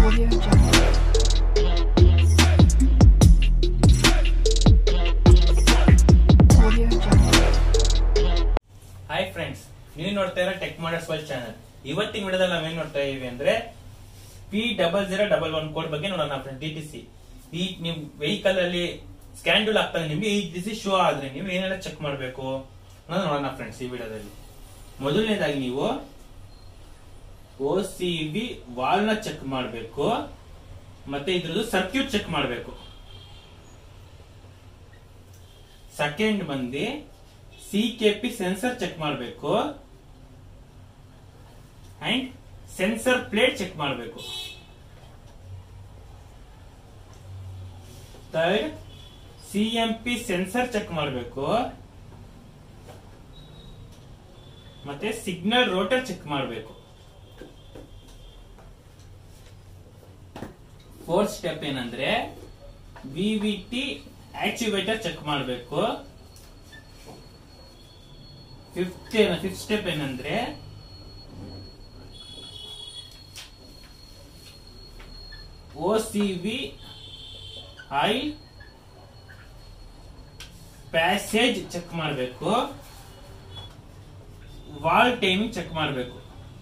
Audio Jungle. Audio Jungle. Hi friends ನೀವು ನೋಡ್ತಾ ಇರೋ ಟೆಕ್ ಮಾಡರ್ಸ್ ವರ್ಲ್ಡ್ ಚಾನಲ್ ಇವತ್ತಿನ ವಿಡಿಯೋದಲ್ಲಿ ನಾವೇನ್ ನೋಡ್ತಾ ಇದೀವಿ ಅಂದ್ರೆ P double zero double one code ಬಗ್ಗೆ ನೋಡೋಣ ಫ್ರೆಂಡ್ ಡಿ ಟಿ ಸಿ ಈ ನೀವು ವೆಹಿಕಲ್ ಅಲ್ಲಿ ಸ್ಕ್ಯಾನ್ಡೂಲ್ ಆಗ್ತಾನೆ ನಿಮ್ಗೆ ಈ ಟಿ ಸಿ ಶೋ ಆದ್ರೆ ನೀವು ಏನೆಲ್ಲ ಚೆಕ್ ಮಾಡಬೇಕು ಅನ್ನೋದು ನೋಡೋಣ ಫ್ರೆಂಡ್ಸ್ ಈ ವಿಡಿಯೋದಲ್ಲಿ ಮೊದಲನೇದಾಗಿ ನೀವು ಓ ಸಿ ಬಿ ವಾಲ್ ನ ಚೆಕ್ ಮಾಡಬೇಕು ಮತ್ತೆ ಇದ್ರದ್ದು ಸರ್ಕ್ಯೂಟ್ ಚೆಕ್ ಮಾಡಬೇಕು ಸೆಕೆಂಡ್ ಬಂದು C K P sensor check ಮಾಡಬೇಕು ಅಂಡ್ ಸೆನ್ಸರ್ ಪ್ಲೇಟ್ ಚೆಕ್ ಮಾಡಬೇಕು third C M P sensor check ಮಾಡಬೇಕು ಮತ್ತೆ ಸಿಗ್ನಲ್ ರೋಟರ್ ಚೆಕ್ ಮಾಡಬೇಕು ಫೋರ್ತ್ ಸ್ಟೆಪ್ ಏನಂದ್ರೆ V V T activator check ಮಾಡಬೇಕು ಫಿಫ್ತ್ ಫಿಫ್ತ್ ಸ್ಟೆಪ್ ಏನಂದ್ರೆ O C V I passage check ಮಾಡಬೇಕು valve timing check ಮಾಡಬೇಕು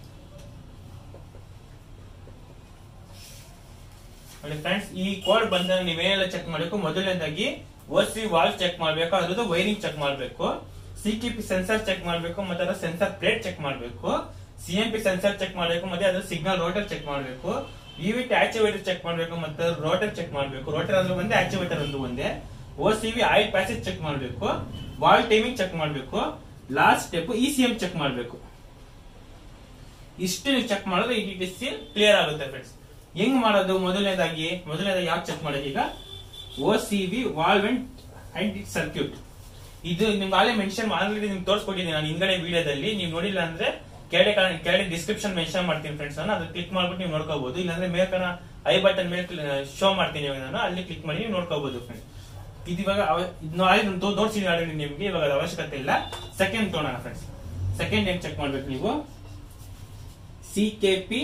ನೋಡಿ ಫ್ರೆಂಡ್ಸ್ ಈ ಕೋಡ್ ಬಂದಾಗ ನೀವೇನೆಲ್ಲ ಚೆಕ್ ಮಾಡಬೇಕು ಮೊದಲನೇದಾಗಿ ಓ ಸಿ ವಾಲ್ ಚೆಕ್ ಮಾಡಬೇಕು ಅದ್ರದ್ದು ವೈರಿಂಗ್ ಚೆಕ್ ಮಾಡಬೇಕು C T P sensor check ಮಾಡಬೇಕು ಮತ್ತೆ ಅದರ ಸೆನ್ಸರ್ ಪ್ಲೇಟ್ ಚೆಕ್ ಮಾಡಬೇಕು C M P sensor check ಮಾಡಬೇಕು ಮತ್ತೆ ಅದ್ರ ಸಿಗ್ನಲ್ ರೋಟರ್ ಚೆಕ್ ಮಾಡಬೇಕು ಟಿ ಆಕ್ಟಿವೇಟರ್ ಚೆಕ್ ಮಾಡಬೇಕು ಮತ್ತೆ ರೋಟರ್ ಚೆಕ್ ಮಾಡಬೇಕು ರೋಟರ್ ಅಂದ್ರೆ ಒಂದೇ ಆಕ್ಟಿವೇಟರ್ ಒಂದು ಒಂದೇ O C V oil passage check ಮಾಡಬೇಕು ವಾಲ್ ಟೈಮಿಂಗ್ ಚೆಕ್ ಮಾಡಬೇಕು last step E C M check ಮಾಡಬೇಕು ಇಷ್ಟು ನೀವು ಚೆಕ್ ಮಾಡಿದ್ರೆ ಈ ಟಿ ಸಿ ಕ್ಲಿಯರ್ ಆಗುತ್ತೆ ಫ್ರೆಂಡ್ಸ್ ಹೆಂಗ್ ಮಾಡೋದು ಮೊದಲನೇದಾಗಿ ಮೊದಲನೇದಾಗಿ ಯಾಕೆ ಚೆಕ್ ಮಾಡೋದು ಈಗ ಓ ಸಿ ವಿ ವಾಲ್ವೆಂಟ್ ಅಂಡ್ ಸರ್ಕ್ಯೂಟ್ ಇದು ನಿಮ್ಗೆ ಆಗಲೇ ಮೆನ್ಷನ್ ಆಲ್ರೆಡಿ ನಿಮ್ಗೆ ತೋರಿಸ್ಕೊಟ್ಟಿದ್ದೀನಿ ನಾನು ಹಿಂಗಡೆ ವಿಡಿಯೋದಲ್ಲಿ ನೀವು ನೋಡಿಲ್ಲ ಅಂದ್ರೆ ಕೆಳಗೆ ಕಾಣ- ಕೆಳಗೆ ಡಿಸ್ಕ್ರಿಪ್ಷನ್ ಮೆನ್ಷನ್ ಮಾಡ್ತೀನಿ ಫ್ರೆಂಡ್ಸ್ ನಾನು ಅದು ಕ್ಲಿಕ್ ಮಾಡ್ಬಿಟ್ಟು ನೀವು ನೋಡ್ಕೋಬಹುದು ಇಲ್ಲಾಂದ್ರೆ ಮೇಲ್ಕನ ಐ ಬಟನ್ ಮೇಲೆ ಶೋ ಮಾಡ್ತೀನಿ ಇವಾಗ ನಾನು ಅಲ್ಲಿ ಕ್ಲಿಕ್ ಮಾಡಿ ನೀವು ನೋಡ್ಕೋಬಹುದು ಫ್ರೆಂಡ್ಸ್ ಇದು ಇವಾಗ ತೋರಿಸಿ ಆಲ್ರೆಡಿ ನಿಮ್ಗೆ ಇವಾಗ ಅದು ಅವಶ್ಯಕತೆ ಇಲ್ಲ ಸೆಕೆಂಡ್ ತೊಗೊಳೋಣ ಫ್ರೆಂಡ್ಸ್ ಸೆಕೆಂಡ್ ಏನ್ ಚೆಕ್ ಮಾಡ್ಬೇಕು ನೀವು C K P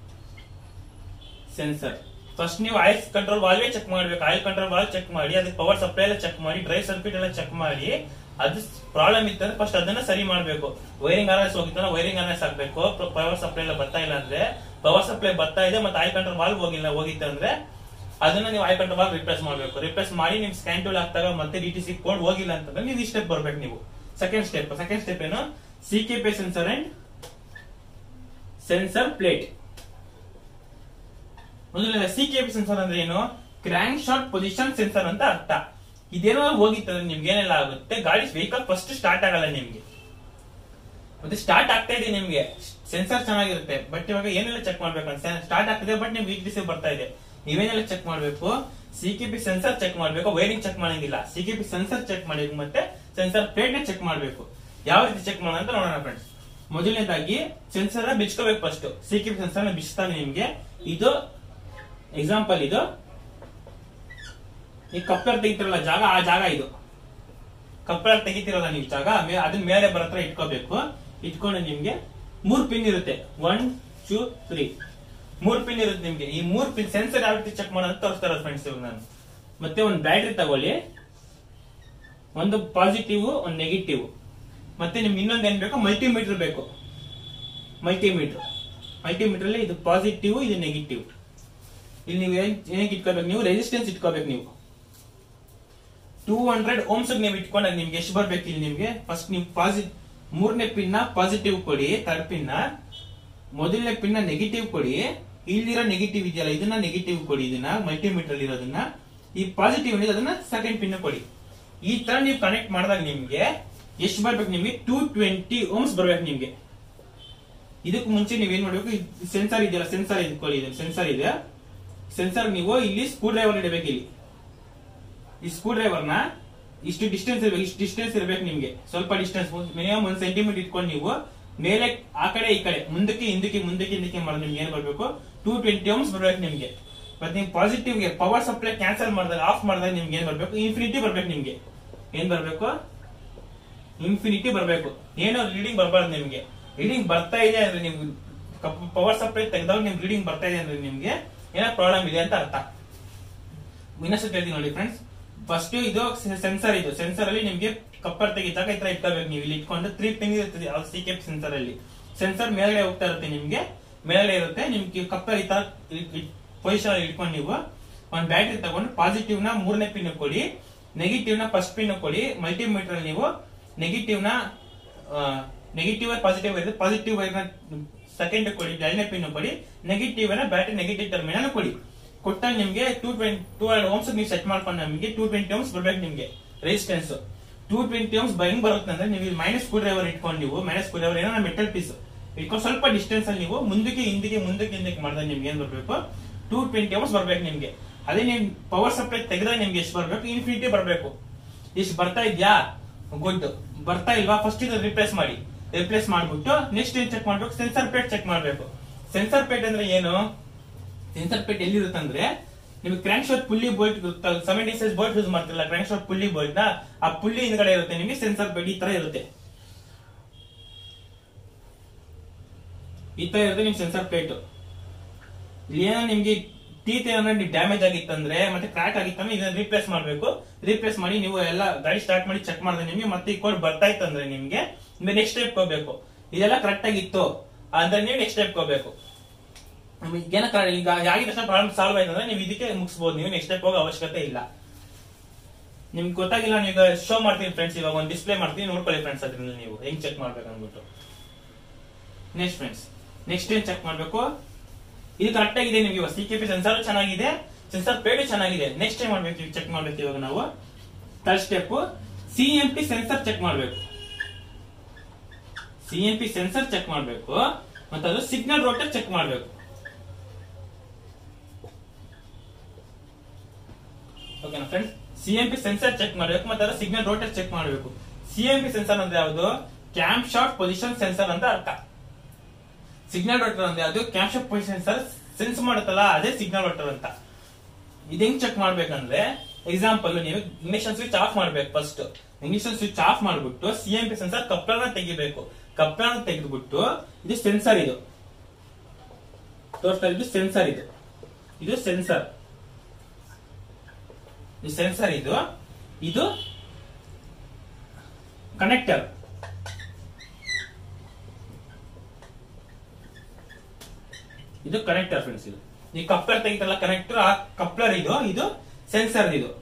sensor first ನೀವು ಆಯಿಲ್ ಕಂಟ್ರೋಲ್ ವಾಲ್ವೇ ಚೆಕ್ ಮಾಡ್ಬೇಕು ಆಯಿಲ್ ಕಂಟ್ರೋಲ್ ವಾಲ್ ಚೆಕ್ ಮಾಡಿ ಅದಕ್ಕೆ ಪವರ್ ಸಪ್ಲೈ ಎಲ್ಲ ಚೆಕ್ ಮಾಡಿ ಡ್ರೈ ಸರ್ಕ್ಯೂಟ್ ಎಲ್ಲ ಚೆಕ್ ಮಾಡಿ ಅದು ಪ್ರಾಬ್ಲಮ್ ಇತ್ತಂದ್ರೆ ಫಸ್ಟ್ ಅದನ್ನ ಸರಿ ಮಾಡ್ಬೇಕು ವೈರಿಂಗ್ ಆರ್ಎಸ್ ಹೋಗಿತ್ತಾನ ವೈರಿಂಗ್ ಆರ್ಎಸ್ ಹಾಕ್ಬೇಕು ಪವರ್ ಸಪ್ಲೈ ಎಲ್ಲ ಬರ್ತಾ ಇಲ್ಲ ಅಂದ್ರೆ ಪವರ್ ಸಪ್ಲೈ ಬರ್ತಾ ಇದೆ ಮತ್ತೆ ಆಯಿಲ್ ಕಂಟ್ರೋಲ್ ವಾಲ್ ಹೋಗಿಲ್ಲ ಹೋಗಿತ್ತಂದ್ರೆ ಅದನ್ನ ನೀವು ಆಯಿಲ್ ಕಂಟ್ರೋಲ್ ವಾಲ್ ರಿಪ್ಲೇಸ್ ಮಾಡ್ಬೇಕು ರಿಪ್ಲೇಸ್ ಮಾಡಿ ನಿಮ್ ಸ್ಕ್ಯಾನ್ ಟೂಲ್ ಹಾಕ್ತಾಗ ಮತ್ತೆ ಡಿ ಟಿ ಸಿ ಕೋಡ್ ಹೋಗಿಲ್ಲ ಅಂತಂದ್ರೆ ನೀವು ಈ ಸ್ಟೆಪ್ ಬರ್ಬೇಕು ನೀವು ಸೆಕೆಂಡ್ ಸ್ಟೆಪ್ ಸೆಕೆಂಡ್ ಸ್ಟೆಪ್ ಏನು C K P sensor and sensor plate ಮೊದಲನೇ ಸಿ ಕೆ ಪಿ ಸೆನ್ಸರ್ ಅಂದ್ರೆ ಏನು ಕ್ರ್ಯಾಂಕ್ ಶಾಟ್ ಪೊಸಿಷನ್ ಸೆನ್ಸರ್ ಅಂತ ಅರ್ಥ ಇದೇನೋ ಹೋಗಿತ್ತಂದ್ರೆ ನಿಮ್ಗೆ ಏನೆಲ್ಲ ಆಗುತ್ತೆ ಗಾಡಿ ವೆಹಿಕಲ್ ಫಸ್ಟ್ ಸ್ಟಾರ್ಟ್ ಆಗಲ್ಲ ನಿಮ್ಗೆ ಮತ್ತೆ ಸ್ಟಾರ್ಟ್ ಆಗ್ತಾ ಇದೆ ನಿಮ್ಗೆ ಸೆನ್ಸರ್ ಚೆನ್ನಾಗಿರುತ್ತೆ ಬಟ್ ಇವಾಗ ಏನೆಲ್ಲ ಚೆಕ್ ಮಾಡ್ಬೇಕು ಸ್ಟಾರ್ಟ್ ಆಗ್ತಿದೆ ಬಟ್ ನಿಮ್ ವೀಕ್ನೆಸ್ ಬರ್ತಾ ಇದೆ ನೀವೇನೆಲ್ಲ ಚೆಕ್ ಮಾಡ್ಬೇಕು C K P sensor check ಮಾಡ್ಬೇಕು ವೈರಿಂಗ್ ಚೆಕ್ ಮಾಡಂಗಿಲ್ಲ C K P sensor check ಮಾಡಬೇಕು ಮತ್ತೆ ಸೆನ್ಸರ್ ಪ್ಲೇಟ್ ನ ಚೆಕ್ ಮಾಡ್ಬೇಕು ಯಾವ ರೀತಿ ಚೆಕ್ ಮಾಡೋಣ ಅಂತ ನೋಡೋಣ ಫ್ರೆಂಡ್ಸ್ ಮೊದಲನೇದಾಗಿ ಸೆನ್ಸರ್ ನ ಬಿಚ್ಕೋಬೇಕು first C K P sensor ನ ಬಿಚ್ಚಿದಾಗ ನಿಮ್ಗೆ ಇದು ಎಕ್ಸಾಂಪಲ್ ಇದು ಈ ಕಪ್ಪರ್ ತೆಗಿತಿರಲ್ಲ ಜಾಗ ಆ ಜಾಗ ಇದು ಕಪ್ಪರ್ ತೆಗಿತಿರಲ್ಲ ನೀವು ಜಾಗ ಮೇ- ಅದನ್ನ ಮೇಲೆ ಬರತ್ರ ಇಟ್ಕೋಬೇಕು ಇಟ್ಕೊಂಡು ನಿಮ್ಗೆ ಮೂರ್ ಪಿನ್ ಇರುತ್ತೆ ಒನ್ ಟೂ ತ್ರೀ ಮೂರ್ ಪಿನ್ ಇರುತ್ತೆ ನಿಮ್ಗೆ ಈ ಮೂರ್ ಪಿನ್ ಸೆನ್ಸರ್ ಯಾವ ರೀತಿ ಚೆಕ್ ಮಾಡೋದು ತೋರಿಸ್ತಾರ ಫ್ರೆಂಡ್ಸ್ ಇವಾಗ ನಾನು ಮತ್ತೆ ಒಂದು ಬ್ಯಾಟ್ರಿ ತಗೊಳ್ಳಿ ಒಂದು ಪಾಸಿಟಿವ್ ಒಂದು ನೆಗೆಟಿವ್ ಮತ್ತೆ ನಿಮ್ಗೆ ಇನ್ನೊಂದು ಏನ್ ಬೇಕು ಮಲ್ಟಿಮೀಟರ್ ಬೇಕು ಮಲ್ಟಿಮೀಟರ್ ಮಲ್ಟಿಮೀಟರ್ ಅಲ್ಲಿ ಇದು ಪಾಸಿಟಿವ್ ಇದು ನೆಗೆಟಿವ್ ಇಲ್ಲಿ ನೀವು ಏನ್ ಏನಕ್ಕೆ ಇಟ್ಕೋಬೇಕು ನೀವು ರೆಸಿಸ್ಟೆನ್ಸ್ ಇಟ್ಕೋಬೇಕು ನೀವು ಟೂ ಹಂಡ್ರೆಡ್ ಓಮ್ಸ್ ನೀವು ಇಟ್ಕೊಂಡಾಗ ನಿಮ್ಗೆ ಎಷ್ಟು ಬರ್ಬೇಕು ಇಲ್ಲಿ ನಿಮ್ಗೆ ಫಸ್ಟ್ ನೀವು ಪಾಸಿಟಿವ್ ಮೂರನೇ ಪಿನ್ ಪಾಸಿಟಿವ್ ಕೊಡಿ ಥರ್ಡ್ ಪಿನ್ ಮೊದಲನೇ ಪಿನ್ ನೆಗೆಟಿವ್ ಕೊಡಿ ಇಲ್ಲಿರೋ ನೆಗೆಟಿವ್ ಇದೆಯಲ್ಲ ಇದನ್ನ ನೆಗೆಟಿವ್ ಕೊಡಿ ಇದನ್ನ ಮಲ್ಟಿಮೀಟರ್ ಇರೋದನ್ನ ಈ ಪಾಸಿಟಿವ್ ಇದೆ ಅದನ್ನ ಸೆಕೆಂಡ್ ಪಿನ್ ಕೊಡಿ ಈ ತರ ನೀವು ಕನೆಕ್ಟ್ ಮಾಡಿದಾಗ ನಿಮ್ಗೆ ಎಷ್ಟು ಬರ್ಬೇಕು ನಿಮ್ಗೆ ಟೂ ಟ್ವೆಂಟಿ ಓಮ್ಸ್ ಬರ್ಬೇಕು ನಿಮ್ಗೆ ಇದಕ್ಕೆ ಮುಂಚೆ ನೀವೇನ್ ಮಾಡ್ಬೇಕು ಸೆನ್ಸರ್ ಇದೆಯಲ್ಲ ಸೆನ್ಸರ್ ಇಟ್ಕೊಳ್ಳಿ ಸೆನ್ಸರ್ ಇದೆ ಸೆನ್ಸರ್ ನೀವು ಇಲ್ಲಿ ಸ್ಕ್ರೂ ಡ್ರೈವರ್ ಇಡಬೇಕು ಇಲ್ಲಿ ಈ ಸ್ಕ್ರೂ ಡ್ರೈವರ್ ನ ಇಷ್ಟು ಡಿಸ್ಟೆನ್ಸ್ ಇರ್ಬೇಕು ಇಷ್ಟು ಡಿಸ್ಟೆನ್ಸ್ ಇರ್ಬೇಕು ನಿಮ್ಗೆ ಸ್ವಲ್ಪ ಡಿಸ್ಟೆನ್ಸ್ ಮಿನಿಮಮ್ ಒಂದ್ ಸೆಂಟಿಮೀಟರ್ ಇಟ್ಕೊಂಡು ನೀವು ಮೇಲೆ ಆ ಕಡೆ ಈ ಕಡೆ ಮುಂದಕ್ಕೆ ಹಿಂದಕ್ಕೆ ಮುಂದಕ್ಕೆ ಹಿಂದಕ್ಕೆ ಮಾಡಿದ್ರೆ ನಿಮ್ಗೆ ಏನ್ ಬರ್ಬೇಕು ಟೂ ಟ್ವೆಂಟಿ ಓಮ್ಸ್ ಬರ್ಬೇಕು ನಿಮ್ಗೆ ಮತ್ತೆ ನೀವು ಪಾಸಿಟಿವ್ ಗೆ ಪವರ್ ಸಪ್ಲೈ ಕ್ಯಾನ್ಸಲ್ ಮಾಡಿದಾಗ ಆಫ್ ಮಾಡಿದಾಗ ನಿಮ್ಗೆ ಏನ್ ಬರ್ಬೇಕು ಇನ್ಫಿನಿಟಿ ಬರ್ಬೇಕು ನಿಮ್ಗೆ ಏನ್ ಬರ್ಬೇಕು ಇನ್ಫಿನಿಟಿ ಬರ್ಬೇಕು ಏನೋ ರೀಡಿಂಗ್ ಬರಬಾರ್ದು ನಿಮ್ಗೆ ರೀಡಿಂಗ್ ಬರ್ತಾ ಇದೆ ಅಂದ್ರೆ ನೀವು ಪವರ್ ಸಪ್ಲೈ ತೆಗೆದಾಗ ನಿಮ್ ರೀಡಿಂಗ್ ಬರ್ತಾ ಇದೆ ಅಂದ್ರೆ ನಿಮ್ಗೆ ಏನೋ ಪ್ರಾಬ್ಲಮ್ ಇದೆ ಅಂತ ಅರ್ಥ ಇನ್ನೊಂದ್ಸತಿ ಹೇಳ್ತೀನಿ ನೋಡಿ ಫ್ರೆಂಡ್ಸ್ ಫಸ್ಟ್ ಇದು ಸೆನ್ಸರ್ ಇದು ಸೆನ್ಸರ್ ಅಲ್ಲಿ ನಿಮ್ಗೆ ಕಪ್ಪರ್ ತೆಗಿತಾಗ ಈ ತರ ಇಟ್ಕೋಬೇಕು ನೀವು ಇಲ್ಲಿ ಇಟ್ಕೊಂಡು ತ್ರೀ ಪಿನ್ ಇರ್ತದೆ ಸಿ ಕೆಪ್ ಸೆನ್ಸರ್ ಅಲ್ಲಿ ಸೆನ್ಸರ್ ಮೇಲ್ಗಡೆ ಹೋಗ್ತಾ ಇರುತ್ತೆ ನಿಮ್ಗೆ ಮೇಲ್ಗಡೆ ಇರುತ್ತೆ ನಿಮ್ಗೆ ಕಪ್ಪರ್ ಈ ತರ ಪೊಸಿಷನ್ ಅಲ್ಲಿ ಇಟ್ಕೊಂಡು ನೀವು ಒಂದ್ ಬ್ಯಾಟ್ರಿ ತಗೊಂಡು ಪಾಸಿಟಿವ್ ನ ಮೂರನೇ ಪಿನ್ ಕೊಡಿ ನೆಗೆಟಿವ್ ನ ಫಸ್ಟ್ ಪಿನ್ ಕೊಡಿ ಮಲ್ಟಿಮೀಟರ್ ಅಲ್ಲಿ ನೀವು ನೆಗೆಟಿವ್ ನ ನೆಗೆಟಿವ್ ಪಾಸಿಟಿವ್ ಇರುತ್ತೆ ಪಾಸಿಟಿವ್ ವೈರ್ ನ ಸೆಕೆಂಡ್ ಕೊಡಿ ಎರಡನೇ ಪಿನ್ ಕೊಡಿ ನೆಗೆಟಿವ್ ನ ಬ್ಯಾಟ್ರಿ ನೆಗೆಟಿವ್ ಟರ್ಮಿನಲ್ ಕೊಡಿ ಕೊಟ್ಟಾಗ ನಿಮ್ಗೆ two twenty two hundred ohms ನೀವು ಸೆಟ್ ಮಾಡ್ಕೊಂಡು ನಮಗೆ ಟೂ ಟ್ವೆಂಟಿ ಓಮ್ಸ್ ಬರ್ಬೇಕು ನಿಮ್ಗೆ ರೆಸಿಸ್ಟೆನ್ಸ್ ಟೂ ಟ್ವೆಂಟಿ ಓಮ್ಸ್ ಹೆಂಗ್ ಬರುತ್ತೆ ಅಂದ್ರೆ ನೀವು ಮೈನಸ್ ಸ್ಕ್ರೂ ಡ್ರೈವರ್ ಇಟ್ಕೊಂಡು ನೀವು ಮೈನಸ್ ಸ್ಕ್ರೂ ಡ್ರೈವರ್ ಏನೋ ಮೆಟಲ್ ಪೀಸ್ ಇಟ್ಕೊಂಡು ಸ್ವಲ್ಪ ಡಿಸ್ಟೆನ್ಸ್ ಅಲ್ಲಿ ನೀವು ಮುಂದಕ್ಕೆ ಹಿಂದಿಗೆ ಮುಂದಕ್ಕೆ ಹಿಂದಕ್ಕೆ ಮಾಡಿದಾಗ ನಿಮ್ಗೆ ಏನ್ ಬರ್ಬೇಕು ಟೂ ಟ್ವೆಂಟಿ ಓಮ್ಸ್ ಬರ್ಬೇಕು ನಿಮ್ಗೆ ಅದೇ ನೀವು ಪವರ್ ಸಪ್ಲೈ ತೆಗೆದಾಗ ನಿಮ್ಗೆ ಎಷ್ಟು ಬರ್ಬೇಕು ಇನ್ಫಿನಿಟಿ ಬರ್ಬೇಕು ಇಷ್ಟು ಬರ್ತಾ ಇದ್ಯಾ ಗುಡ್ ಬರ್ತಾ ಇಲ್ವಾ ಫಸ್ಟ್ ಇದು ರಿಪ್ಲೇಸ್ ಮಾಡಿ ರಿಪ್ಲೇಸ್ ಮಾಡ್ಬಿಟ್ಟು ನೆಕ್ಸ್ಟ್ ಏನ್ ಚೆಕ್ ಮಾಡ್ಬೇಕು ಸೆನ್ಸರ್ ಪ್ಲೇಟ್ ಚೆಕ್ ಮಾಡ್ಬೇಕು ಸೆನ್ಸರ್ ಪ್ಲೇಟ್ ಅಂದ್ರೆ ಏನು ಸೆನ್ಸರ್ ಪ್ಲೇಟ್ ಎಲ್ಲಿರುತ್ತೆ ಅಂದ್ರೆ ನಿಮ್ಗೆ crank shaft pulley bolt seventy size bolt use ಮಾಡ್ತಿರಲ್ಲ ಕ್ರ್ಯಾಂಕ್ ಶಾಟ್ ಪುಲ್ಲಿ ಬೋಲ್ಟ್ ನ ಆ ಪುಲ್ಲಿ ಹಿಂದ್ಗಡೆ ಇರುತ್ತೆ ನಿಮಗೆ ಸೆನ್ಸರ್ ಪ್ಲೇಟ್ ಈ ತರ ಇರುತ್ತೆ ಈ ತರ ಇರುತ್ತೆ ನಿಮ್ ಸೆನ್ಸರ್ ಪ್ಲೇಟ್ ಇಲ್ಲಿ ಏನೋ ನಿಮ್ಗೆ ಟೀತ್ ಏನಾದ್ರೆ ಡ್ಯಾಮೇಜ್ ಆಗಿತ್ತಂದ್ರೆ ಮತ್ತೆ ಕ್ರಾಕ್ ಆಗಿತ್ತಂದ್ರೆ ಇದನ್ನ ರೀಪ್ಲೇಸ್ ಮಾಡ್ಬೇಕು ರೀಪ್ಲೇಸ್ ಮಾಡಿ ನೀವು ಎಲ್ಲ ಗಾಡಿ ಸ್ಟಾರ್ಟ್ ಮಾಡಿ ಚೆಕ್ ಮಾಡಿದ್ರೆ ನಿಮ್ಗೆ ಮತ್ತೆ ಈ ಕೋಡ್ ಬರ್ತಾ ಇತ್ತಂದ್ರೆ ನಿಮ್ಗೆ ನೆಕ್ಸ್ಟ್ ಸ್ಟೆಪ್ ಹೋಗ್ಬೇಕು ಇದೆಲ್ಲ ಕರೆಕ್ಟ್ ಆಗಿತ್ತು ಅಂದ್ರೆ ನೀವು ನೆಕ್ಸ್ಟ್ ಸ್ಟೆಪ್ ಹೋಗ್ಬೇಕು ನಮಗೆ ಏನ ಈಗ ಆಗಿದ ತಕ್ಷಣ ಪ್ರಾಬ್ಲಮ್ ಸಾಲ್ವ್ ಆಯ್ತಂದ್ರೆ ನೀವು ಇದಕ್ಕೆ ಮುಗಿಸಬಹುದು ನೀವು ನೆಕ್ಸ್ಟ್ ಸ್ಟೆಪ್ ಹೋಗೋ ಅವಶ್ಯಕತೆ ಇಲ್ಲ ನಿಮ್ಗೆ ಗೊತ್ತಾಗಿಲ್ಲ ನೀವು ಈಗ ಶೋ ಮಾಡ್ತೀನಿ ಫ್ರೆಂಡ್ಸ್ ಇವಾಗ ಒಂದು ಡಿಸ್ಪ್ಲೇ ಮಾಡ್ತೀನಿ ನೋಡ್ಕೊಳ್ಳಿ ಫ್ರೆಂಡ್ಸ್ ಅದ್ರಿಂದ ನೀವು ಹೆಂಗ್ ಚೆಕ್ ಮಾಡ್ಬೇಕು ಅಂದ್ಬಿಟ್ಟು ನೆಕ್ಸ್ಟ್ ಫ್ರೆಂಡ್ಸ್ ನೆಕ್ಸ್ಟ್ ಏನ್ ಚೆಕ್ ಮಾಡ್ಬೇಕು ಇದು ಕರೆಕ್ಟ್ ಆಗಿದೆ ನಿಮ್ಗೆ ಸಿ ಕೆ ಪಿ ಸೆನ್ಸರ್ ಚೆನ್ನಾಗಿದೆ ಸೆನ್ಸರ್ ಪ್ಲೇಟ್ ಚೆನ್ನಾಗಿದೆ ನೆಕ್ಸ್ಟ್ ಏನ್ ಮಾಡ್ಬೇಕು ಚೆಕ್ ಮಾಡ್ಬೇಕು ಇವಾಗ ನಾವು third step C M P sensor check ಮಾಡ್ಬೇಕು C M P sensor check ಮಾಡ್ಬೇಕು ಮತ್ತೆ ಅದು ಸಿಗ್ನಲ್ ರೋಟರ್ ಚೆಕ್ ಮಾಡ್ಬೇಕು ಓಕೆನಾ friends C M P sensor check ಮಾಡ್ಬೇಕು ಮತ್ತೆ ಅದರ ಸಿಗ್ನಲ್ ರೋಟರ್ ಚೆಕ್ ಮಾಡ್ಬೇಕು ಸಿ ಎಂ ಪಿ ಸೆನ್ಸರ್ ಅಂದ್ರೆ ಯಾವುದು ಕ್ಯಾಂಪ್ ಶಾಟ್ ಪೊಸಿಷನ್ ಸೆನ್ಸರ್ ಅಂತ ಅರ್ಥ ಸಿಗ್ನಲ್ ರೋಟರ್ ಅಂದ್ರೆ ಅದು cam shaft position sensor sense ಮಾಡುತ್ತಲ್ಲ ಅದೇ ಸಿಗ್ನಲ್ ರೋಟರ್ ಅಂತ ಇದು ಹೆಂಗ್ ಚೆಕ್ ಮಾಡ್ಬೇಕಂದ್ರೆ ಎಕ್ಸಾಂಪಲ್ ನೀವು ಇಂಗ್ನಿಷನ್ ಸ್ವಿಚ್ ಆಫ್ ಮಾಡ್ಬೇಕು ಫಸ್ಟ್ ಇಂಗ್ನಿಷನ್ ಸ್ವಿಚ್ ಆಫ್ ಮಾಡ್ಬಿಟ್ಟು ಸಿ ಎಂ ಪಿ ಸೆನ್ಸರ್ ಕಪ್ಲರ್ನ ತೆಗಿಬೇಕು ಕಪ್ಲರ್ನ ತೆಗೆದ್ಬಿಟ್ಟು ಇದು ಸೆನ್ಸರ್ ಇದು ತೋರಿಸ್ತಾ ಇದು ಸೆನ್ಸರ್ ಇದು ಇದು ಸೆನ್ಸರ್ ಇದು ಸೆನ್ಸರ್ ಇದು ಇದು ಕನೆಕ್ಟರ್ ಇದು ಕನೆಕ್ಟರ್ ಫ್ರೆಂಡ್ಸ್ ಇದು ಈ ಕಪ್ಲರ್ ತೆಗಿತಲ್ಲ ಕನೆಕ್ಟರ್ ಆ ಕಪ್ಲರ್ ಇದು ಇದು ಸೆನ್ಸರ್ ಇದು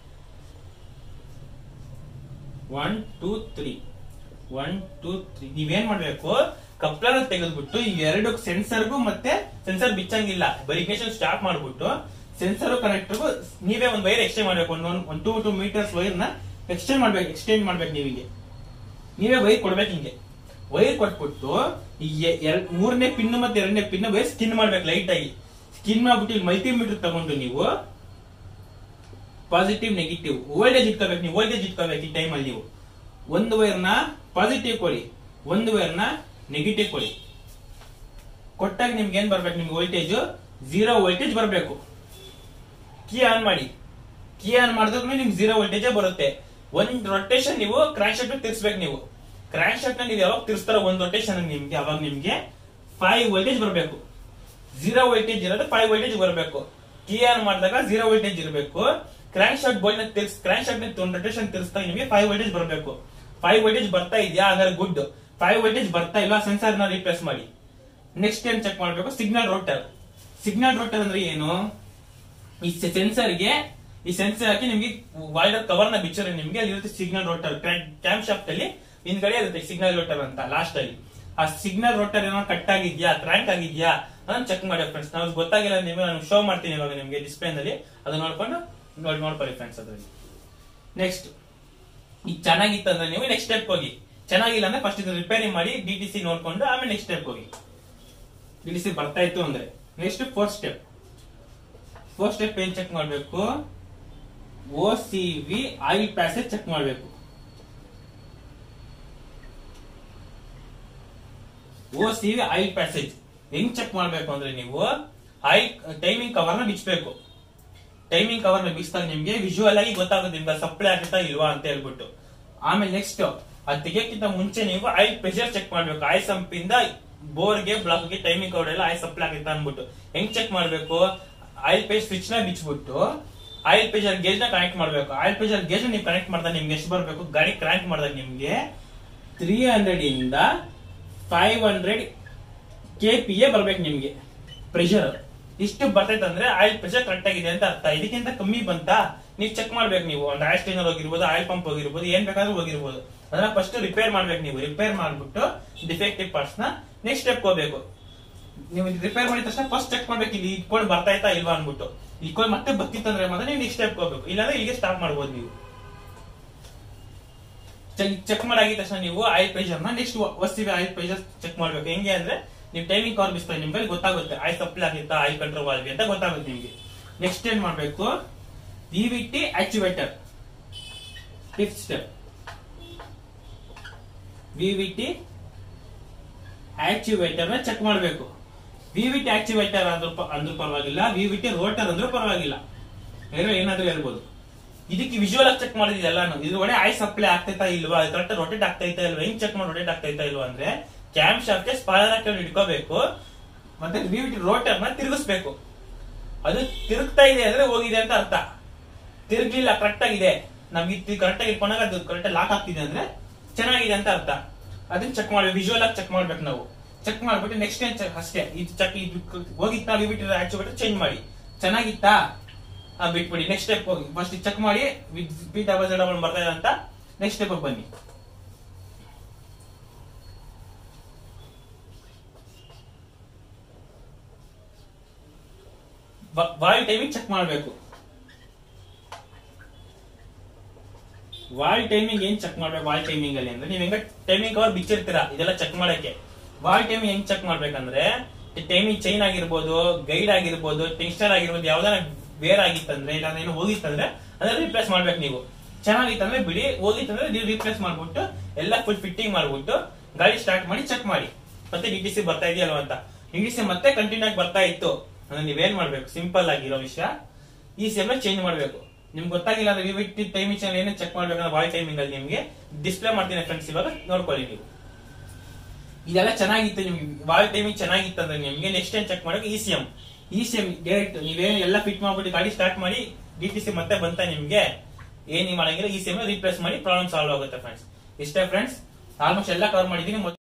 one two three one two three ನೀವೇನ್ ಮಾಡ್ಬೇಕು ಕಪ್ಲರ್ ತೆಗೆದ್ಬಿಟ್ಟು ಈ ಎರಡು ಸೆನ್ಸರ್ಗೂ ಮತ್ತೆ ಸೆನ್ಸರ್ ಬಿಚ್ಚಂಗಿಲ್ಲ ಬರೀ ಇಗ್ನಿಷನ್ ಸ್ಟಾರ್ಟ್ ಮಾಡ್ಬಿಟ್ಟು ಸೆನ್ಸರ್ ಕನೆಕ್ಟರ್ಗೂ ನೀವೇ ಒಂದು ವೈರ್ ಎಕ್ಸ್ಚೇಂಜ್ ಮಾಡ್ಬೇಕು ಒಂದು ಒಂದು ಟೂ ಟೂ ಮೀಟರ್ಸ್ ವೈರ್ ನ ಎಕ್ಸ್ಚೇಂಜ್ ಮಾಡ್ಬೇಕು ಎಕ್ಸ್ಚೇಂಜ್ ಮಾಡ್ಬೇಕು ನೀವಿಗೆ ನೀವೇ ವೈರ್ ಕೊಡ್ಬೇಕು ಹಿಂಗೆ ವೈರ್ ಕೊಟ್ಬಿಟ್ಟು ಈ ಎ- ಎರಡ್ ಮೂರನೇ ಪಿನ್ ಮತ್ತೆ ಎರಡನೇ ಪಿನ್ ವೈರ್ ಸ್ಕಿನ್ ಮಾಡ್ಬೇಕು ಲೈಟ್ ಆಗಿ ಸ್ಕಿನ್ ಮಾಡ್ಬಿಟ್ಟು ಇಲ್ಲಿ ಮಲ್ಟಿಮೀಟರ್ ತಗೊಂಡು ನೀವು ಪಾಸಿಟಿವ್ ನೆಗೆಟಿವ್ ವೋಲ್ಟೇಜ್ ಇಟ್ಕೋಬೇಕು ನೀವು ವೋಲ್ಟೇಜ್ ಇಟ್ಕೋಬೇಕು ಈ ಟೈಮಲ್ಲಿ ನೀವು ಒಂದು ವೈರ್ ನ ಪಾಸಿಟಿವ್ ಕೊಡಿ ಒಂದು ವೈರ್ ನ ನೆಗೆಟಿವ್ ಕೊಡಿ ಕೊಟ್ಟಾಗ ನಿಮ್ಗೆ ಏನ್ ಬರ್ಬೇಕು ನಿಮ್ಗೆ ವೋಲ್ಟೇಜ್ ಝೀರೋ ವೋಲ್ಟೇಜ್ ಬರಬೇಕು ಕೀ ಆನ್ ಮಾಡಿ ಕೀ ಆನ್ ಮಾಡಿದ್ರು ನಿಮ್ಗೆ ಝೀರೋ ವೋಲ್ಟೇಜ್ ಬರುತ್ತೆ ಒಂದ್ ರೊಟೇಷನ್ ನೀವು ಕ್ರಾಂಕ್ ಶಾಟ್ ತಿರ್ಸ್ಬೇಕು ನೀವು ಕ್ರಾಂಕ್ ಶಾಟ್ ನ ನೀವು ಯಾವಾಗ ತಿರ್ಸ್ತಾರ ಒಂದ್ ರೊಟೇಷನ್ ನಿಮ್ಗೆ ಅವಾಗ ನಿಮ್ಗೆ ಫೈವ್ ವೋಲ್ಟೇಜ್ ಬರಬೇಕು ಝೀರೋ ವೋಲ್ಟೇಜ್ ಇರೋದು ಫೈವ್ ವೋಲ್ಟೇಜ್ ಬರಬೇಕು ಕೀ ಆನ್ ಮಾಡಿದಾಗ ಝೀರೋ ವೋಲ್ಟೇಜ್ ಇರಬೇಕು ಕ್ರಾಂಕ್ ಶಾಟ್ ಬೋಲ್ಟ್ ನ ತಿರ್ಸ್ ಕ್ರಾಂಕ್ ಶಾಟ್ ನ ಒಂದು ರೊಟೇಷನ್ ತಿರ್ಸ್ದಾಗ ನಿಮಗೆ ಫೈವ್ ವೋಲ್ಟೇಜ್ ಬರಬೇಕು ಫೈವ್ ವೋಲ್ಟೇಜ್ ಬರ್ತಾ ಇದೆಯಾ ಹಾಗಾದ್ರೆ ಗುಡ್ ಫೈವ್ ವೋಲ್ಟೇಜ್ ಬರ್ತಾ ಇಲ್ಲ ಸೆನ್ಸರ್ ನ ರಿಪ್ಲೇಸ್ ಮಾಡಿ ನೆಕ್ಸ್ಟ್ ಏನ್ ಚೆಕ್ ಮಾಡ್ಬೇಕು ಸಿಗ್ನಲ್ ರೋಟರ್ ಸಿಗ್ನಲ್ ರೋಟರ್ ಅಂದ್ರೆ ಏನು ಈ ಸೆನ್ಸರ್ ಗೆ ಈ ಸೆನ್ಸರ್ ಹಾಕಿ ನಿಮ್ಗೆ ವಾಲ್ಡರ್ ಕವರ್ ನ ಬಿಚ್ಚರೆ ನಿಮ್ಗೆ ಅಲ್ಲಿ ಇರುತ್ತೆ ಸಿಗ್ನಲ್ ರೋಟರ್ ಕ್ಯಾಂಪ್ ಶಾಫ್ಟ್ ಅಲ್ಲಿ ಹಿಂದ್ಗಡೆ ಇರುತ್ತೆ ಸಿಗ್ನಲ್ ರೋಟರ್ ಅಂತ ಲಾಸ್ಟ್ ಅಲ್ಲಿ ಆ ಸಿಗ್ನಲ್ ರೋಟರ್ ಏನೋ ಕಟ್ ಆಗಿದ್ಯಾ ಕ್ರ್ಯಾಂಕ್ ಆಗಿದ್ಯಾ ಅದನ್ನ ಚೆಕ್ ಮಾಡಿ ಫ್ರೆಂಡ್ಸ್ ನಾವು ಗೊತ್ತಾಗಿಲ್ಲ ನಿಮ್ಗೆ ನಾನು ಶೋ ಮಾಡ್ತೀನಿ ಇವಾಗ ನಿಮ್ಗೆ ಡಿಸ್ಪ್ಲೇ ನಲ್ಲಿ ಅದನ್ನ ನೋಡ್ಕೊಂಡು ನೋಡಿ ನೋಡ್ಕೊಳ್ಳಿ ಫ್ರೆಂಡ್ಸ್ ಅದ್ರಲ್ಲಿ ನೆಕ್ಸ್ಟ್ ಈಗ ಚೆನ್ನಾಗಿತ್ತು ಅಂದ್ರೆ ನೀವು ನೆಕ್ಸ್ಟ್ ಸ್ಟೆಪ್ ಹೋಗಿ ಚೆನ್ನಾಗಿಲ್ಲ ಅಂದ್ರೆ ಫಸ್ಟ್ ಇದು ರಿಪೇರಿ ಮಾಡಿ ಡಿ ಟಿ ಸಿ ನೋಡ್ಕೊಂಡು ಆಮೇಲೆ ನೆಕ್ಸ್ಟ್ ಸ್ಟೆಪ್ ಹೋಗಿ ಡಿ ಟಿ ಸಿ ಬರ್ತಾ ಇತ್ತು ಅಂದ್ರೆ next fourth step fourth step ಏನ್ ಚೆಕ್ ಮಾಡ್ಬೇಕು O C V oil passage check ಮಾಡ್ಬೇಕು O C V oil passage ಹೆಂಗ್ ಚೆಕ್ ಮಾಡ್ಬೇಕು ಅಂದ್ರೆ ನೀವು ಆಯಿಲ್ ಟೈಮಿಂಗ್ ಕವರ್ ನ ಬಿಚ್ಚಬೇಕು ಟೈಮಿಂಗ್ ಕವರ್ ನ ಬಿಚ್ಚಿದಾಗ ನಿಮ್ಗೆ ವಿಜುವಲ್ ಆಗಿ ಗೊತ್ತಾಗುತ್ತೆ ನಿಮ್ಗೆ ಸಪ್ಲೈ ಆಗುತ್ತಾ ಇಲ್ವಾ ಅಂತ ಹೇಳ್ಬಿಟ್ಟು ಆಮೇಲೆ ನೆಕ್ಸ್ಟ್ ಅದ್ ತೆಗಿಯಕ್ಕಿಂತ ಮುಂಚೆ ನೀವು ಆಯಿಲ್ ಪ್ರೆಷರ್ ಚೆಕ್ ಮಾಡ್ಬೇಕು ಆಯಿಲ್ ಸಂಪಿಂದ ಬೋರ್ಗೆ ಬ್ಲಾಕ್ಗೆ ಟೈಮಿಂಗ್ ಕವರ್ ಎಲ್ಲ ಆಯಿಲ್ ಸಪ್ಲೈ ಆಗುತ್ತಾ ಅನ್ಬಿಟ್ಟು ಹೆಂಗ್ ಚೆಕ್ ಮಾಡ್ಬೇಕು ಆಯಿಲ್ ಪೇಜ್ ಸ್ವಿಚ್ ನ ಬಿಚ್ಬಿಟ್ಟು ಆಯಿಲ್ ಪ್ರೆಷರ್ ಗೇಜ್ ನ ಕನೆಕ್ಟ್ ಮಾಡಬೇಕು ಆಯಿಲ್ ಪ್ರೆಷರ್ ಗೇಜ್ ನೀವು ಕನೆಕ್ಟ್ ಮಾಡಿದಾಗ ನಿಮ್ಗೆ ಎಷ್ಟು ಬರಬೇಕು ಗಾಡಿ ಕನೆಕ್ಟ್ ಮಾಡಿದಾಗ ನಿಮ್ಗೆ ತ್ರೀ ಹಂಡ್ರೆಡ್ ಇಂದ five hundred K P A ಬರ್ಬೇಕು ನಿಮ್ಗೆ ಪ್ರೆಷರ್ ಇಷ್ಟು ಬರ್ತೈತೆ ಅಂದ್ರೆ ಆಯಿಲ್ ಪ್ರೆಷರ್ ಕರೆಕ್ಟ್ ಆಗಿದೆ ಅಂತ ಅರ್ಥ ಇದಕ್ಕಿಂತ ಕಮ್ಮಿ ಬಂತಾ ನೀವು ಚೆಕ್ ಮಾಡ್ಬೇಕು ನೀವು ಒಂದು ಆಯಿಲ್ ಸ್ಟೇನರ್ ಹೋಗಿರ್ಬೋದು ಆಯಿಲ್ ಪಂಪ್ ಹೋಗಿರ್ಬೋದು ಏನ್ ಬೇಕಾದ್ರೂ ಹೋಗಿರ್ಬೋದು ಅದನ್ನ ಫಸ್ಟ್ ರಿಪೇರ್ ಮಾಡ್ಬೇಕು ನೀವು ರಿಪೇರ್ ಮಾಡ್ಬಿಟ್ಟು ಡಿಫೆಕ್ಟಿವ್ ಪಾರ್ಟ್ಸ್ ನ ನೆಕ್ಸ್ಟ್ ಸ್ಟೆಪ್ ಹೋಗ್ಬೇಕು ನೀವು ರಿಪೇರ್ ಮಾಡಿದ ತಕ್ಷಣ ಫಸ್ಟ್ ಚೆಕ್ ಮಾಡ್ಬೇಕು ಇಲ್ಲಿ ಇಟ್ಕೊಂಡು ಬರ್ತಾ ಇತ್ತಾ ಇಲ್ವಾ ಅನ್ಬಿಟ್ಟು ಇಟ್ಕೊಂಡು ಮತ್ತೆ ಬರ್ತಿತ್ತಂದ್ರೆ ಮಾತ್ರ ನೀವು ನೆಕ್ಸ್ಟ್ ಸ್ಟೆಪ್ ಹೋಗ್ಬೇಕು ಇಲ್ಲಾಂದ್ರೆ ಇಲ್ಲಿಗೆ ಸ್ಟಾಪ್ ಮಾಡ್ಬೋದು ನೀವು ಚೆಕ್ ಮಾಡಾಗಿದ ತಕ್ಷಣ ನೀವು ಆಯಿಲ್ ಪ್ರೆಷರ್ ನ ನೆಕ್ಸ್ಟ್ ವಸ್ತಿವೆ ಆಯಿಲ್ ಪ್ರೆಷರ್ ಚೆಕ್ ಮಾಡ್ಬೇಕು ಹೆಂಗೆ ಅಂದ್ರೆ ನೀವು ಟೈಮಿಂಗ್ ಕವರ್ ಬಿಸ್ತಾರೆ ನಿಮ್ಗೆ ಅಲ್ಲಿ ಗೊತ್ತಾಗುತ್ತೆ ಆಯಿಲ್ ಸಪ್ಲೈ ಆಗಿತ್ತಾ ಆಯಿಲ್ ಕಂಟ್ರೋಲ್ ಆಗಿ ಅಂತ ಗೊತ್ತಾಗುತ್ತೆ ನಿಮ್ಗೆ ನೆಕ್ಸ್ಟ್ ಏನ್ ಮಾಡ್ಬೇಕು V V T actuator fifth step V V T actuator ನ ಚೆಕ್ ಮಾಡಬೇಕು ವಿ ವಿ ಟಿ ಆಕ್ಚುವೇಟರ್ ಅಂದ್ರೂ ಪ- ಅಂದ್ರೂ ಪರವಾಗಿಲ್ಲ ವಿ ವಿ ಟಿ ರೋಟರ್ ಅಂದ್ರೂ ಪರವಾಗಿಲ್ಲ ಏನೋ ಏನಾದ್ರೂ ಹೇಳ್ಬೋದು ಇದಕ್ಕೆ ವಿಜುವಲ್ ಆಗಿ ಚೆಕ್ ಮಾಡಿದ್ವಿ ಎಲ್ಲಾನು ಇದ್ರೊಳಗೆ ಆಯ್ ಸಪ್ಲೈ ಆಗ್ತೈತಾ ಇಲ್ವಾ ಕರೆಕ್ಟ್ ರೊಟೇಟ್ ಆಗ್ತೈತಾ ಇಲ್ವಾ ಹೆಂಗ್ ಚೆಕ್ ಮಾಡಿ ರೊಟೇಟ್ ಆಗ್ತೈತಾ ಇಲ್ವಾ ಅಂದ್ರೆ ಕ್ಯಾಮ್ ಶಾಫ್ಟ್ ಸ್ಪಾಲರ್ ಹಾಕೊಂಡು ಇಟ್ಕೋಬೇಕು ಮತ್ತೆ ವಿ ವಿ ಟಿ ರೋಟರ್ ನ ತಿರುಗಿಸ್ಬೇಕು ಅದು ತಿರುಗ್ತಾ ಇದೆ ಅಂದ್ರೆ ಹೋಗಿದೆ ಅಂತ ಅರ್ಥ ತಿರುಗ್ಲಿಲ್ಲ ಕರೆಕ್ಟ್ ಆಗಿದೆ ನಮ್ಗೆ ಕರೆಕ್ಟ್ ಆಗಿ ಇಟ್ಕೊಂಡಾಗ ಅದು ಕರೆಕ್ಟ್ ಲಾಕ್ ಆಗ್ತಿದೆ ಅಂದ್ರೆ ಚೆನ್ನಾಗಿದೆ ಅಂತ ಅರ್ಥ ಅದನ್ನ ಚೆಕ್ ಮಾಡ್ಬೇಕು ವಿಜುವಲ್ ಆಗಿ ಚೆಕ್ ಮಾಡ್ಬೇಕು ನಾವು ಚೆಕ್ ಮಾಡ್ಬಿಟ್ಟು ನೆಕ್ಸ್ಟ್ ಏನ್ ಚೆಕ್ ಅಷ್ಟೇ ಇದು ಚೆಕ್ ಇದು ಹೋಗಿತ್ತಾ ವಿವಿಟಿ ಆಕ್ಚುಬಿಟ್ಟು ಚೇಂಜ್ ಮಾಡಿ ಚೆನ್ನಾಗಿತ್ತಾ ಆ, ಬಿಟ್ಬಿಡಿ ನೆಕ್ಸ್ಟ್ ಸ್ಟೆಪ್ ಹೋಗಿ ಫಸ್ಟ್ ಚೆಕ್ ಮಾಡಿ ಬಿ ಡಬಲ್ ಡಬಲ್ ಬರ್ತಾ ಇದೆ ಅಂತ ನೆಕ್ಸ್ಟ್ ಸ್ಟೆಪ್ ಬನ್ನಿ ವಾಯು ಟೈಮಿಂಗ್ ಚೆಕ್ ಮಾಡಬೇಕು ವಾಲ್ ಟೈಮಿಂಗ್ ಏನ್ ಚೆಕ್ ಮಾಡ್ಬೇಕು ವಾಲ್ ಟೈಮಿಂಗ್ ಅಲ್ಲಿ ಅಂದ್ರೆ ನೀವ್ ಹೆಂಗ ಟೈಮಿಂಗ್ ಕವರ್ ಬಿಚ್ಚಿರ್ತೀರಾ ಇದೆಲ್ಲ ಚೆಕ್ ಮಾಡಕ್ಕೆ ವಾಲ್ ಟೈಮಿಂಗ್ ಹೆಂಗ್ ಚೆಕ್ ಮಾಡ್ಬೇಕಂದ್ರೆ ಟೈಮಿಂಗ್ ಚೈನ್ ಆಗಿರ್ಬೋದು ಗೈಡ್ ಆಗಿರ್ಬೋದು ಟೆಕ್ಸ್ಟೈಲ್ ಆಗಿರ್ಬೋದು ಯಾವ್ದಾರ ಬೇರೆ ಆಗಿತ್ತಂದ್ರೆ ಇಲ್ಲ ಏನೋ ಹೋಗಿತ್ತಂದ್ರೆ ಅದನ್ನ ರಿಪ್ಲೇಸ್ ಮಾಡ್ಬೇಕು ನೀವು ಚೆನ್ನಾಗಿತ್ತಂದ್ರೆ ಬಿಡಿ ಹೋಗಿತ್ತಂದ್ರೆ ನೀವು ರಿಪ್ಲೇಸ್ ಮಾಡ್ಬಿಟ್ಟು ಎಲ್ಲ ಫುಲ್ ಫಿಟ್ಟಿಂಗ್ ಮಾಡ್ಬಿಟ್ಟು ಗಾಡಿ ಸ್ಟಾರ್ಟ್ ಮಾಡಿ ಚೆಕ್ ಮಾಡಿ ಮತ್ತೆ ಡಿ ಟಿ ಸಿ ಬರ್ತಾ ಇದೆಯಲ್ವ ಅಂತ ಡಿ ಟಿ ಸಿ ಮತ್ತೆ ಕಂಟಿನ್ಯೂ ಆಗಿ ಬರ್ತಾ ಇತ್ತು ಅಂದ್ರೆ ನೀವೇನ್ ಮಾಡ್ಬೇಕು ಸಿಂಪಲ್ ಆಗಿರೋ ವಿಷಯ ಈ ಸೆಮ್ ಚೇಂಜ್ ಮಾಡ್ಬೇಕು ನಿಮ್ಗೆ ಗೊತ್ತಾಗಿಲ್ಲ ಅಂದ್ರೆ ವಿವಿಟಿ ಟೈಮಿಂಗ್ ಚಾನಲ್ ಏನೇ ಚೆಕ್ ಮಾಡ್ಬೇಕಂದ್ರೆ ವಾಯ್ ಟೈಮಿಂಗ್ ಅಲ್ಲಿ ನಿಮ್ಗೆ ಡಿಸ್ಪ್ಲೇ ಮಾಡ್ತೀನಿ ಫ್ರೆಂಡ್ಸ್ ಇವಾಗ ನೋಡ್ಕೊಳ್ಳಿ ನೀವು ಇದೆಲ್ಲ ಚೆನ್ನಾಗಿತ್ತು ನಿಮ್ಗೆ ವಾಯ್ ಟೈಮಿಂಗ್ ಚೆನ್ನಾಗಿತ್ತು ಅಂದ್ರೆ ನಿಮ್ಗೆ ನೆಕ್ಸ್ಟ್ ಟೈಮ್ ಚೆಕ್ ಮಾಡಬೇಕು E C M E C M direct ನೀವೇನು ಎಲ್ಲ ಫಿಟ್ ಮಾಡ್ಬಿಟ್ಟು ಗಾಡಿ ಸ್ಟಾರ್ಟ್ ಮಾಡಿ ಡಿ ಟಿ ಸಿ ಮತ್ತೆ ಬಂತ ನಿಮ್ಗೆ ಏನ್ ಮಾಡಂಗಿಲ್ಲ ಇ ಸಿ ಎಂ ರಿಪ್ಲೇಸ್ ಮಾಡಿ ಪ್ರಾಬ್ಲಮ್ ಸಾಲ್ವ್ ಆಗುತ್ತೆ ಫ್ರೆಂಡ್ಸ್ ಇಷ್ಟೇ ಫ್ರೆಂಡ್ಸ್ ಆಲ್ಮೋಸ್ಟ್ ಎಲ್ಲ ಕವರ್ ಮಾಡಿದೀನಿ